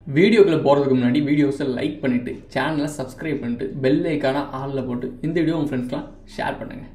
வீடியோக்குள்ள போகிறதுக்கு முன்னாடி வீடியோஸை லைக் பண்ணிவிட்டு சேனலை சப்ஸ்கிரைப் பண்ணிட்டு பெல் ஐக்கான ஆளில் போட்டு இந்த வீடியோ உங்கள் ஃப்ரெண்ட்ஸ்லாம் ஷேர் பண்ணுங்கள்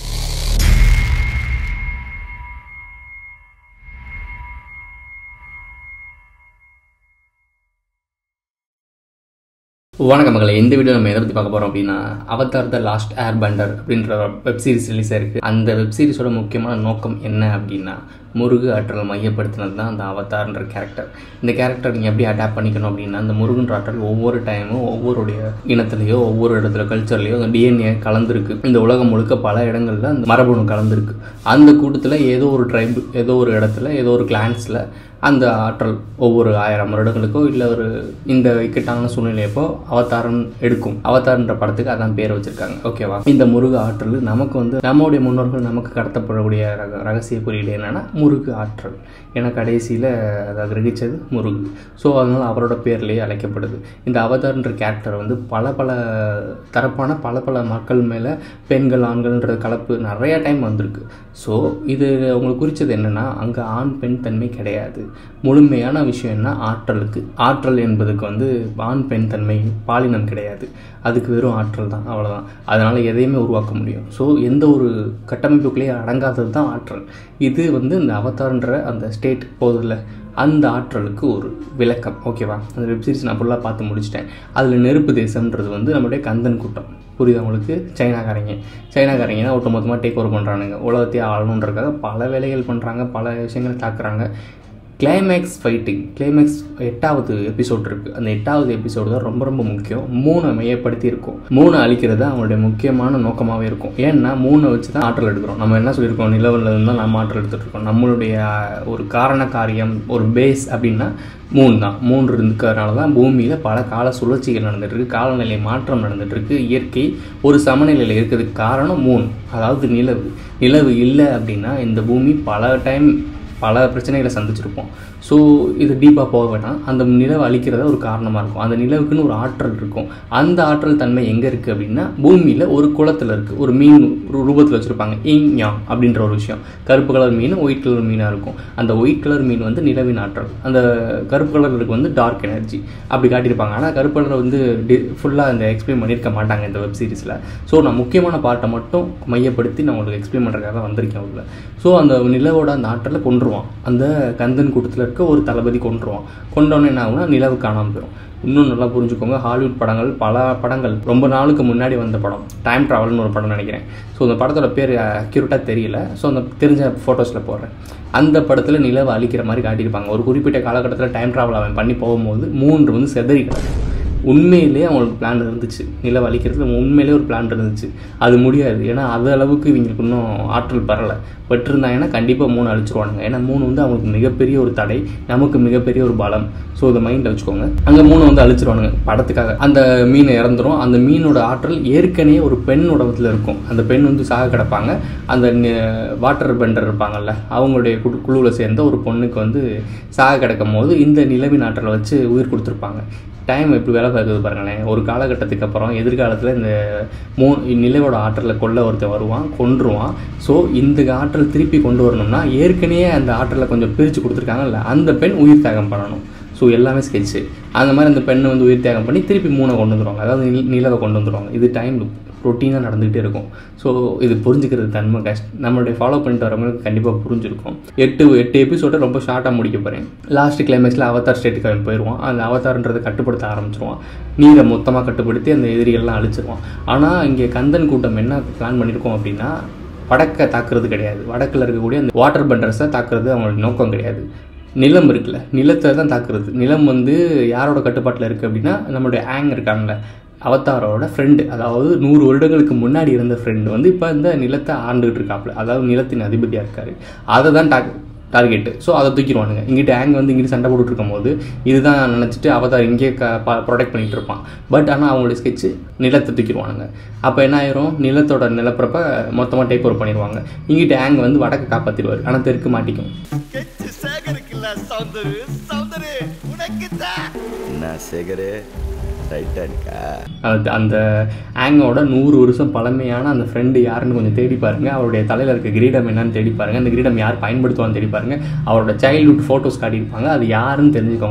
வணக்கம் மக்களை இந்த வீடியோ நம்ம எதை பற்றி பார்க்க போகிறோம் அப்படின்னா அவதார் த லாஸ்ட் ஏர் பண்டர் அப்படின்ற வெப் சீரிஸ் ரிலீஸ் ஆயிருக்கு அந்த வெப் சீரிஸோட முக்கியமான நோக்கம் என்ன அப்படின்னா முருகு ஆற்றலை மையப்படுத்தினது தான் அந்த அவதார்ன்ற கேரக்டர் இந்த கேரக்டர் நீங்கள் எப்படி அடாப்ட் பண்ணிக்கணும் அப்படின்னா அந்த முருகன்ற ஆற்றல் ஒவ்வொரு டைமும் ஒவ்வொருடைய இனத்துலேயோ ஒவ்வொரு இடத்துல கல்ச்சர்லேயோ அந்த டிஎன்ஏ கலந்துருக்கு இந்த உலகம் முழுக்க பல இடங்கள்ல அந்த மரபணு கலந்துருக்கு அந்த கூட்டத்தில் ஏதோ ஒரு ட்ரைபு ஏதோ ஒரு இடத்துல ஏதோ ஒரு கிளான்ஸில் அந்த ஆற்றல் ஒவ்வொரு ஆயிரம் வருடங்களுக்கோ இல்லை ஒரு இந்த இக்கட்டான சூழ்நிலையப்போ அவதாரம் எடுக்கும் அவதாரன்ற படத்துக்கு அதான் பேர் வச்சிருக்காங்க ஓகேவா இந்த முருகு ஆற்றல் நமக்கு வந்து நம்முடைய முன்னோர்கள் நமக்கு கடத்தப்படக்கூடிய ரக ரகசிய குறியீடு என்னன்னா முருகு ஆற்றல் ஏன்னா கடைசியில் அதை கிரகிச்சது முருகு ஸோ அதனால் அவரோட பேர்லேயே அழைக்கப்படுது இந்த அவதார்ன்ற கேரக்டர் வந்து பல பல தரப்பான பல பல மக்கள் மேலே பெண்கள் ஆண்கள்ன்ற கலப்பு நிறைய டைம் வந்திருக்கு ஸோ இது உங்களுக்கு குறித்தது என்னென்னா அங்கே ஆண் பெண் தன்மை கிடையாது முழுமையான விஷயம் என்ன ஆற்றலுக்கு ஆற்றல் என்பதுக்கு வந்து ஆண் பெண் தன்மை பாலினம் கிடையாது அதுக்கு வெறும் ஆற்றல் தான் அவ்வளோதான் அதனால் எதையுமே உருவாக்க முடியும் ஸோ எந்த ஒரு கட்டமைப்புக்குள்ளேயே அடங்காதது தான் ஆற்றல் இது வந்து இந்த அவதார்ன்ற அந்த ஸ்டேட் போதில் அந்த ஆற்றலுக்கு ஒரு விளக்கம் ஓகேவா அந்த வெப்சீரிஸ் நான் ஃபுல்லாக பார்த்து முடிச்சிட்டேன் அதில் நெருப்பு தேசம்ன்றது வந்து நம்மளுடைய கந்தன் கூட்டம் புரியுது அவங்களுக்கு சைனாக்காரங்க சைனாக்காரங்க தான் ஒட்டுமொத்தமாக டேக் ஓவர் பண்ணுறானுங்க உலகத்தையே ஆளணுன்றதுக்காக பல வேலைகள் பண்ணுறாங்க பல விஷயங்களை தாக்குறாங்க கிளைமேக்ஸ் ஃபைட்டிங் கிளைமேக்ஸ் எட்டாவது எபிசோட் இருக்குது அந்த எட்டாவது எபிசோடு தான் ரொம்ப ரொம்ப முக்கியம் மூணை மையப்படுத்தி இருக்கும் மூணை அழிக்கிறது தான் அவங்களுடைய முக்கியமான நோக்கமாகவே இருக்கும் ஏன்னா மூணை வச்சு தான் ஆற்றல் எடுக்கிறோம் நம்ம என்ன சொல்லியிருக்கோம் நிலவில் இருந்தால் நம்ம ஆற்றல் எடுத்துகிட்டு இருக்கோம் நம்மளுடைய ஒரு காரண காரியம் ஒரு பேஸ் அப்படின்னா மூணு தான் மூன்று இருக்கிறதுனால தான் பூமியில் பல கால சுழற்சிகள் நடந்துகிட்ருக்கு காலநிலை மாற்றம் நடந்துகிட்ருக்கு இயற்கை ஒரு சமநிலையில் இருக்கிறதுக்கு காரணம் மூணு அதாவது நிலவு நிலவு இல்லை அப்படின்னா இந்த பூமி பல டைம் பல பிரச்சனைகளை சந்திச்சிருப்போம் ஸோ இது டீப்பாக போக வேணாம் அந்த நிலவை அழிக்கிறத ஒரு காரணமாக இருக்கும் அந்த நிலவுக்குன்னு ஒரு ஆற்றல் இருக்கும் அந்த ஆற்றல் தன்மை எங்கே இருக்குது அப்படின்னா பூமியில் ஒரு குளத்தில் இருக்குது ஒரு மீன் ஒரு ரூபத்தில் வச்சுருப்பாங்க இங் யாங் அப்படின்ற ஒரு விஷயம் கருப்பு கலர் மீன் ஒயிட் கலர் மீனாக இருக்கும் அந்த ஒயிட் கலர் மீன் வந்து நிலவின் ஆற்றல் அந்த கருப்பு கலருக்கு வந்து டார்க் எனர்ஜி அப்படி காட்டியிருப்பாங்க ஆனால் கருப்பு கலர் வந்து டி ஃபுல்லாக இந்த எக்ஸ்பிளைன் பண்ணியிருக்க மாட்டாங்க இந்த வெப் சீரிஸில் ஸோ நான் முக்கியமான பார்ட்டை மட்டும் மையப்படுத்தி நான் உங்களுக்கு எக்ஸ்பிளைன் பண்ணுறதுக்காக தான் வந்திருக்கேன் உள்ள ஸோ அந்த நிலவோட அந்த ஆற்றலை கொண்டுருவான் அந்த கந்தன் கூட்டத்தில் இருக்க ஒரு தளபதி கொண்டுருவான் கொண்டோன்னே என்ன ஆகுனா நிலவு காணாமல் போயிடும் இன்னும் நல்லா புரிஞ்சுக்கோங்க ஹாலிவுட் படங்கள் பல படங்கள் ரொம்ப நாளுக்கு முன்னாடி வந்த படம் டைம் ட்ராவல்னு ஒரு படம் நினைக்கிறேன் ஸோ அந்த படத்தோட பேர் அக்யூரேட்டாக தெரியல ஸோ அந்த தெரிஞ்ச ஃபோட்டோஸில் போடுறேன் அந்த படத்தில் நிலவை அழிக்கிற மாதிரி காட்டியிருப்பாங்க ஒரு குறிப்பிட்ட காலகட்டத்தில் டைம் ட்ராவல் அவன் பண்ணி போகும்போது மூன்று வந்து செதறி கிடக்கும் உண்மையிலேயே அவங்களுக்கு பிளான் இருந்துச்சு நிலவு அழிக்கிறதுல உண்மையிலேயே ஒரு பிளான் இருந்துச்சு அது முடியாது ஏன்னா அது அளவுக்கு இவங்களுக்கு இன்னும் ஆற்றல் பரலை பெற்றிருந்தாங்கன்னா கண்டிப்பாக மூணு அழிச்சிருவானுங்க ஏன்னா மூணு வந்து அவங்களுக்கு மிகப்பெரிய ஒரு தடை நமக்கு மிகப்பெரிய ஒரு பலம் ஸோ இதை மைண்டில் வச்சுக்கோங்க அங்கே மூணு வந்து அழிச்சிருவானுங்க படத்துக்காக அந்த மீன் இறந்துரும் அந்த மீனோட ஆற்றல் ஏற்கனவே ஒரு பெண் உடம்பத்தில் இருக்கும் அந்த பெண் வந்து சாக கிடப்பாங்க அந்த வாட்டர் பெண்டர் இருப்பாங்கல்ல அவங்களுடைய குழு குழுவில் சேர்ந்த ஒரு பொண்ணுக்கு வந்து சாக கிடக்கும் போது இந்த நிலவின் ஆற்றலை வச்சு உயிர் கொடுத்துருப்பாங்க டைம் எப்படி வேலை பார்க்குது பாருங்களேன் ஒரு காலகட்டத்துக்கு அப்புறம் எதிர்காலத்தில் இந்த மூ நிலவோட ஆற்றலை கொள்ள ஒருத்தன் வருவான் கொன்றுவான் ஸோ இந்த ஆற்றல் திருப்பி கொண்டு வரணும்னா ஏற்கனவே அந்த ஆற்றலை கொஞ்சம் பிரித்து கொடுத்துருக்காங்கல்ல அந்த பெண் உயிர் தியாகம் பண்ணணும் ஸோ எல்லாமே ஸ்கெட்சு அந்த மாதிரி அந்த பெண்ணை வந்து உயிர் தியாகம் பண்ணி திருப்பி மூணை கொண்டு வந்துடுவாங்க அதாவது நி நிலவை கொண்டு வந்துடுவாங்க இது டைம் ரொட்டீனாக நடந்துகிட்டே இருக்கும் ஸோ இது புரிஞ்சுக்கிறது தன்மை கஷ்ட நம்மளுடைய ஃபாலோ பண்ணிட்டு வரவங்களுக்கு கண்டிப்பாக புரிஞ்சிருக்கும் எட்டு எட்டு எபிசோட ரொம்ப ஷார்ட்டாக முடிக்க போகிறேன் லாஸ்ட் கிளைமேக்ஸில் அவதார் ஸ்டேட்டுக்கு அவன் போயிடுவான் அந்த அவதார்ன்றதை கட்டுப்படுத்த ஆரம்பிச்சிருவான் நீரை மொத்தமாக கட்டுப்படுத்தி அந்த எதிரிகள்லாம் அழிச்சிருவான் ஆனால் இங்கே கந்தன் கூட்டம் என்ன பிளான் பண்ணியிருக்கோம் அப்படின்னா வடக்கை தாக்குறது கிடையாது வடக்கில் இருக்கக்கூடிய அந்த வாட்டர் பண்டர்ஸை தாக்குறது அவங்களோட நோக்கம் கிடையாது நிலம் இருக்குல்ல நிலத்தை தான் தாக்குறது நிலம் வந்து யாரோட கட்டுப்பாட்டில் இருக்குது அப்படின்னா நம்மளுடைய ஆங் இருக்காங்கல்ல அவதாரோட ஃப்ரெண்டு அதாவது நூறு வருடங்களுக்கு முன்னாடி இருந்த ஃப்ரெண்டு வந்து இப்போ இந்த நிலத்தை ஆண்டுகிட்டு இருக்காப்புல அதாவது நிலத்தின் அதிபதியாக இருக்கார் அதை தான் டாக் டார்கெட்டு ஸோ அதை தூக்கிடுவானுங்க இங்கிட்ட ஆங் வந்து இங்கிட்டு சண்டை போட்டுட்டு இருக்கும் போது இதுதான் நினச்சிட்டு அவதார் இங்கே க ப்ரொடெக்ட் பண்ணிகிட்டு இருப்பான் பட் ஆனால் அவங்களுடைய ஸ்கெட்சு நிலத்தை தூக்கிடுவானுங்க அப்போ என்ன ஆயிரும் நிலத்தோட நிலப்பரப்ப மொத்தமாக டேக் ஓவர் பண்ணிடுவாங்க இங்கிட்ட ஆங் வந்து வடக்கு காப்பாற்றிடுவார் ஆனால் தெற்கு மாட்டிக்கும் கெச்சு சேகருக்குல்ல சௌந்தரு சௌந்தரு உனக்கு என்ன சேகரு டைட்டானிக்கா அது அந்த ஆங்கோட நூறு வருஷம் பழமையான அந்த ஃப்ரெண்டு யாருன்னு கொஞ்சம் தேடி பாருங்க அவருடைய தலையில் இருக்க கிரீடம் என்னன்னு தேடி பாருங்க அந்த கிரீடம் யார் பயன்படுத்துவான்னு தேடி பாருங்க அவரோட சைல்ட்ஹுட் ஃபோட்டோஸ் காட்டியிருப்பாங்க அது யாருன்னு தெரிஞ்சுக்கோங்க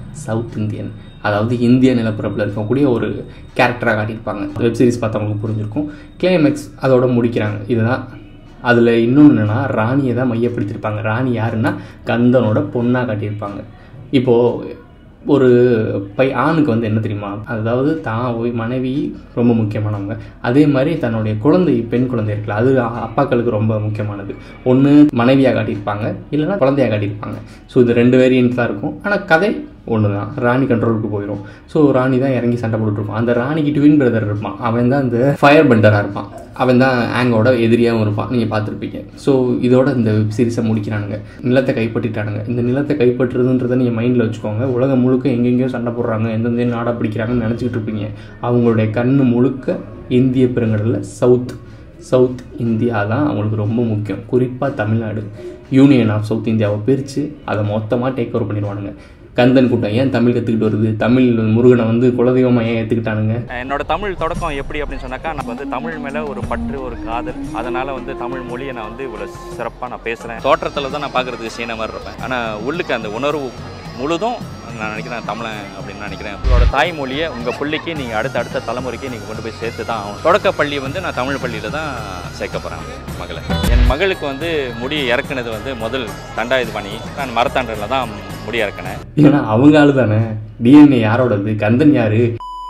சவுத் இந்தியன் அதாவது இந்திய நிலப்பரப்பில் இருக்கக்கூடிய ஒரு கேரக்டராக காட்டியிருப்பாங்க வெப் சீரிஸ் பார்த்தவங்களுக்கு புரிஞ்சிருக்கும் கிளைமேக்ஸ் அதோட முடிக்கிறாங்க இதுதான் அதில் இன்னொன்று என்னென்னா ராணியை தான் மையப்படுத்தியிருப்பாங்க ராணி யாருன்னா கந்தனோட பொண்ணாக காட்டியிருப்பாங்க இப்போது ஒரு பை ஆணுக்கு வந்து என்ன தெரியுமா அதாவது தான் ஒய் மனைவி ரொம்ப முக்கியமானவங்க அதே மாதிரி தன்னுடைய குழந்தை பெண் குழந்தை இருக்குல்ல அது அ- அப்பாக்களுக்கு ரொம்ப முக்கியமானது ஒன்று மனைவியாக காட்டியிருப்பாங்க இல்லைன்னா குழந்தையாக காட்டியிருப்பாங்க ஸோ இது ரெண்டு வேரியன்ட் தான் இருக்கும் ஆனால் கதை ஒன்று தான் ராணி கண்ட்ரோலுக்கு போயிடும் ஸோ ராணி தான் இறங்கி சண்டை போட்டுட்டு இருப்பான் அந்த ராணிக்கு ட்வின் பிரதர் இருப்பான் அவன் தான் இந்த ஃபயர் பெண்டராக இருப்பான் அவன் தான் ஆங்கோட எதிரியாகவும் இருப்பான் நீங்கள் பார்த்துருப்பீங்க ஸோ இதோட இந்த வெப் சீரிஸை முடிக்கிறானுங்க நிலத்தை கைப்பற்றிட்டானுங்க இந்த நிலத்தை கைப்பற்றுறதுன்றதை நீங்கள் மைண்டில் வச்சுக்கோங்க உலகம் முழுக்க எங்கெங்கேயோ சண்டை போடுறாங்க எந்தெந்த நாடாக பிடிக்கிறாங்கன்னு நினச்சிக்கிட்டு இருப்பீங்க அவங்களுடைய கண்ணு முழுக்க இந்திய பெருங்கடலில் சவுத் சவுத் இந்தியா தான் அவங்களுக்கு ரொம்ப முக்கியம் குறிப்பாக தமிழ்நாடு யூனியன் ஆஃப் சவுத் இந்தியாவை பிரித்து அதை மொத்தமாக டேக் ஓவர் பண்ணிடுவானுங்க கந்தன் கூட்டம் ஏன் தமிழ் கற்றுக்கிட்டு வருது தமிழ் முருகனை வந்து குலதெய்வமாக ஏன் ஏற்றுக்கிட்டானுங்க என்னோட தமிழ் தொடக்கம் எப்படி அப்படின்னு சொன்னாக்கா நான் வந்து தமிழ் மேலே ஒரு பற்று ஒரு காதல் அதனால் வந்து தமிழ் மொழியை நான் வந்து இவ்வளோ சிறப்பாக நான் பேசுகிறேன் தோற்றத்தில் தான் நான் பார்க்குறதுக்கு சீன மாதிரி இருப்பேன் ஆனால் உள்ளுக்கு அந்த உணர்வு முழுதும் நான் நினைக்கிறேன் தமிழன் அப்படின்னு நினைக்கிறேன் உங்களோட தாய்மொழியை உங்கள் பிள்ளைக்கு நீங்கள் அடுத்த அடுத்த தலைமுறைக்கு நீங்கள் கொண்டு போய் சேர்த்து தான் ஆகணும் தொடக்க பள்ளி வந்து நான் தமிழ் பள்ளியில் தான் சேர்க்க போகிறேன் மகளை என் மகளுக்கு வந்து முடி இறக்குனது வந்து முதல் தண்டாயுது பண்ணி நான் மரத்தாண்டரில் தான் முடி இறக்குனேன் ஏன்னா அவங்க ஆளு தானே டிஎன்ஏ யாரோடது கந்தன் யாரு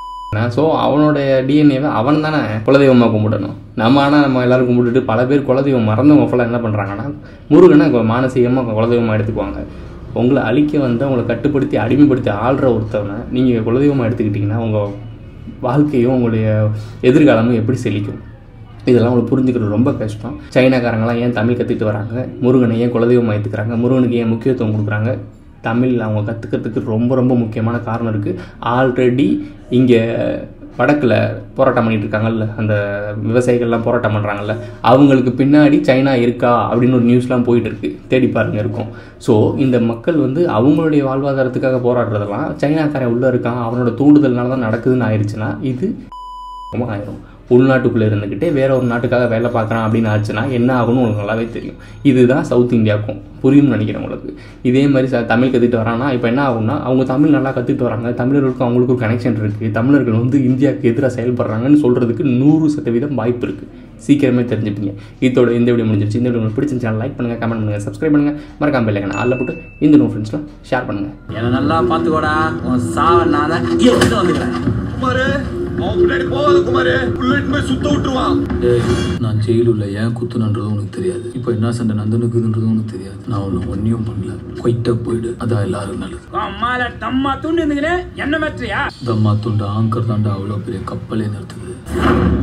ஸோ அவனோட டிஎன்ஏவை அவன் தானே குலதெய்வமாக கும்பிடணும் நம்ம ஆனால் நம்ம எல்லாரும் கும்பிட்டுட்டு பல பேர் குலதெய்வம் மறந்தவங்க ஃபுல்லாக என்ன பண்ணுறாங்கன்னா முருகனை கொ- மானசீகமாக குலதெய்வமாக எடுத்துக்குவாங்க உங்களை அழிக்க வந்து அவங்களை கட்டுப்படுத்தி அடிமைப்படுத்தி ஆள்ற ஒருத்தவனை நீங்கள் குலதெய்வமாக எடுத்துக்கிட்டிங்கன்னா உங்கள் வாழ்க்கையும் உங்களுடைய எதிர்காலமும் எப்படி செழிக்கும் இதெல்லாம் உங்களுக்கு புரிஞ்சுக்கிறது ரொம்ப கஷ்டம் சைனாக்காரங்களாம் ஏன் தமிழ் கற்றுக்கிட்டு வராங்க முருகனை ஏன் குலதெய்வமாக ஏற்றுக்கிறாங்க முருகனுக்கு ஏன் முக்கியத்துவம் கொடுக்குறாங்க தமிழ் அவங்க கற்றுக்கிறதுக்கு ரொம்ப ரொம்ப முக்கியமான காரணம் இருக்குது ஆல்ரெடி இங்கே வடக்கில் போராட்டம் பண்ணிட்டு இருக்காங்கல்ல அந்த விவசாயிகள்லாம் போராட்டம் பண்ணுறாங்கல்ல அவங்களுக்கு பின்னாடி சைனா இருக்கா அப்படின்னு ஒரு நியூஸ்லாம் போயிட்டு இருக்கு தேடி பாருங்க இருக்கும் ஸோ இந்த மக்கள் வந்து அவங்களுடைய வாழ்வாதாரத்துக்காக போராடுறதெல்லாம் சைனாக்காரன் உள்ளே இருக்கான் அவனோட தூண்டுதல்னால தான் நடக்குதுன்னு ஆயிடுச்சுன்னா இது ரொம்ப ஆயிரும் உள்நாட்டுக்குள்ளே இருந்துக்கிட்டே வேற ஒரு நாட்டுக்காக வேலை பார்க்குறான் அப்படின்னு ஆச்சுன்னா என்ன ஆகும்னு உங்களுக்கு நல்லாவே தெரியும் இதுதான் சவுத் இந்தியாவுக்கும் புரியும்னு நினைக்கிறேன் உங்களுக்கு இதே மாதிரி ச தமிழ் கற்றுக்கிட்டு வரான்னா இப்போ என்ன ஆகும்னா அவங்க தமிழ் நல்லா கற்றுக்கிட்டு வராங்க தமிழர்களுக்கும் அவங்களுக்கும் ஒரு கனெக்ஷன் இருக்குது தமிழர்கள் வந்து இந்தியாவுக்கு எதிராக செயல்படுறாங்கன்னு சொல்கிறதுக்கு நூறு சதவீதம் வாய்ப்பு இருக்குது சீக்கிரமே தெரிஞ்சுப்பீங்க இதோட இந்த வீடியோ முடிஞ்சிருச்சு இந்த வீடியோ உங்களுக்கு பிடிச்சிருந்துச்சு லைக் பண்ணுங்கள் கமெண்ட் பண்ணுங்கள் சப்ஸ்கிரைப் பண்ணுங்கள் மறக்காம பெல்லைக்கன ஆளில் போட்டு இந்த நோ ஃப்ரெண்ட்ஸ்லாம் ஷேர் பண்ணுங்கள் என்னை நல்லா பார்த்துக்கோடா உன் சாவ நான் தான் எடுத்து வந்துக்கிறேன் குமாரு அவன் பின்னாடி போகாத குமாரு புல்லட் போய் சுத்த விட்டுருவான் டேய் நான் ஜெயிலுள்ள ஏன் குத்துனன்றதும் உனக்கு தெரியாது இப்போ என்ன சண்டை நந்தனுக்குதுன்றதும் உனக்கு தெரியாது நான் உன்னை ஒன்றையும் பண்ணல கொயிட்டா போயிடு அதான் எல்லாரும் நல்லது அம்மால தம்மா தூண்டு இருந்துக்கிறேன் என்ன மாற்றியா தம்மா துண்டு ஆங்கர் தாண்டா அவ்வளோ பெரிய கப்பலே நிறுத்துது